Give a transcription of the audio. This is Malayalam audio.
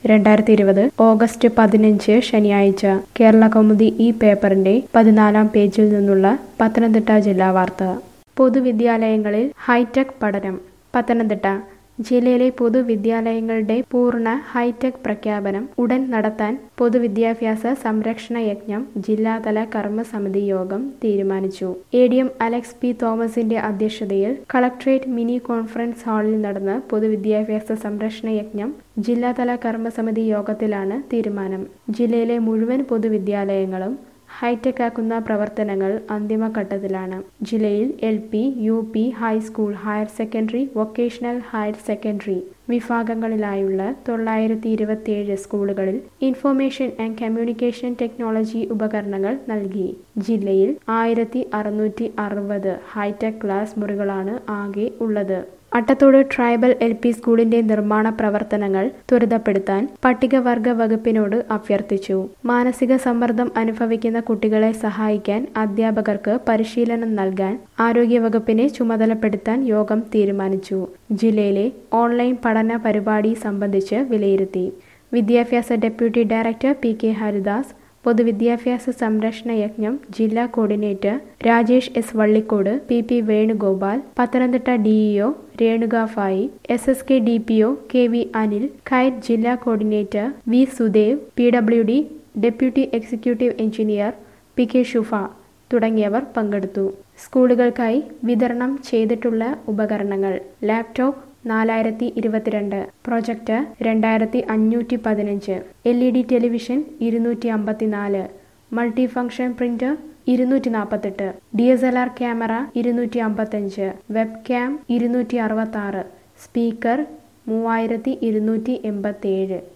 രണ്ടായിരത്തി ഇരുപത് ഓഗസ്റ്റ് പതിനഞ്ച് ശനിയാഴ്ച കേരള കൗമുദി ഈ പേപ്പറിന്റെ പതിനാലാം പേജിൽ നിന്നുള്ള പത്തനംതിട്ട ജില്ലാ വാർത്ത പൊതുവിദ്യാലയങ്ങളിൽ ഹൈടെക് പഠനം പത്തനംതിട്ട ജില്ലയിലെ പൊതുവിദ്യാലയങ്ങളുടെ പൂർണ്ണ ഹൈടെക് പ്രഖ്യാപനം ഉടൻ നടത്താൻ പൊതുവിദ്യാഭ്യാസ സംരക്ഷണ യജ്ഞം ജില്ലാതല കർമ്മസമിതി യോഗം തീരുമാനിച്ചു A D M Alex P തോമസിന്റെ അധ്യക്ഷതയിൽ കളക്ട്രേറ്റ് മിനി കോൺഫറൻസ് ഹാളിൽ നടന്ന പൊതുവിദ്യാഭ്യാസ സംരക്ഷണ യജ്ഞം ജില്ലാതല കർമ്മസമിതി യോഗത്തിലാണ് തീരുമാനം ജില്ലയിലെ മുഴുവൻ പൊതുവിദ്യാലയങ്ങളും ഹൈടെക് ആക്കുന്ന പ്രവർത്തനങ്ങൾ അന്തിമഘട്ടത്തിലാണ് ജില്ലയിൽ L P U P high school higher secondary vocational higher secondary വിഭാഗങ്ങളിലായുള്ള തൊള്ളായിരത്തി ഇരുപത്തിയേഴ് സ്കൂളുകളിൽ ഇൻഫർമേഷൻ ആൻഡ് കമ്മ്യൂണിക്കേഷൻ ടെക്നോളജി ഉപകരണങ്ങൾ നൽകി ജില്ലയിൽ ആയിരത്തി അറുന്നൂറ്റി അറുപത് ഹൈടെക് ക്ലാസ് മുറികളാണ് ആകെ ഉള്ളത് അട്ടത്തോട് ട്രൈബൽ എൽ പി സ്കൂളിന്റെ നിർമ്മാണ പ്രവർത്തനങ്ങൾ ത്വരിതപ്പെടുത്താൻ പട്ടികവർഗ വകുപ്പിനോട് അഭ്യർത്ഥിച്ചു മാനസിക സമ്മർദ്ദം അനുഭവിക്കുന്ന കുട്ടികളെ സഹായിക്കാൻ അധ്യാപകർക്ക് പരിശീലനം നൽകാൻ ആരോഗ്യവകുപ്പിനെ ചുമതലപ്പെടുത്താൻ യോഗം തീരുമാനിച്ചു ജില്ലയിലെ ഓൺലൈൻ പഠന പരിപാടി സംബന്ധിച്ച് വിലയിരുത്തി വിദ്യാഭ്യാസ deputy director P K Haridas പൊതുവിദ്യാഭ്യാസ സംരക്ഷണ യജ്ഞം ജില്ലാ coordinator Rajesh S Vallikode P P Venugopal Pathanamthitta DEO Renuka ഫായി S S K D P O K V Anil കയറ്റ് ജില്ലാ coordinator V Sudev P W D deputy executive engineer P K Shufa തുടങ്ങിയവർ പങ്കെടുത്തു സ്കൂളുകൾക്കായി വിതരണം ചെയ്തിട്ടുള്ള ഉപകരണങ്ങൾ ലാപ്ടോപ്പ് നാലായിരത്തി ഇരുപത്തിരണ്ട് പ്രൊജക്ടർ രണ്ടായിരത്തി അഞ്ഞൂറ്റി പതിനഞ്ച് എൽ ഇ ഡി ടെലിവിഷൻ ഇരുന്നൂറ്റി അമ്പത്തിനാല് മൾട്ടി ഫംഗ്ഷൻ പ്രിന്റർ ഇരുന്നൂറ്റി നാൽപ്പത്തെട്ട് D S L R camera ഇരുന്നൂറ്റി അമ്പത്തഞ്ച് വെബ് ക്യാം ഇരുന്നൂറ്റി അറുപത്തി ആറ് സ്പീക്കർ മൂവായിരത്തി ഇരുന്നൂറ്റി എൺപത്തേഴ്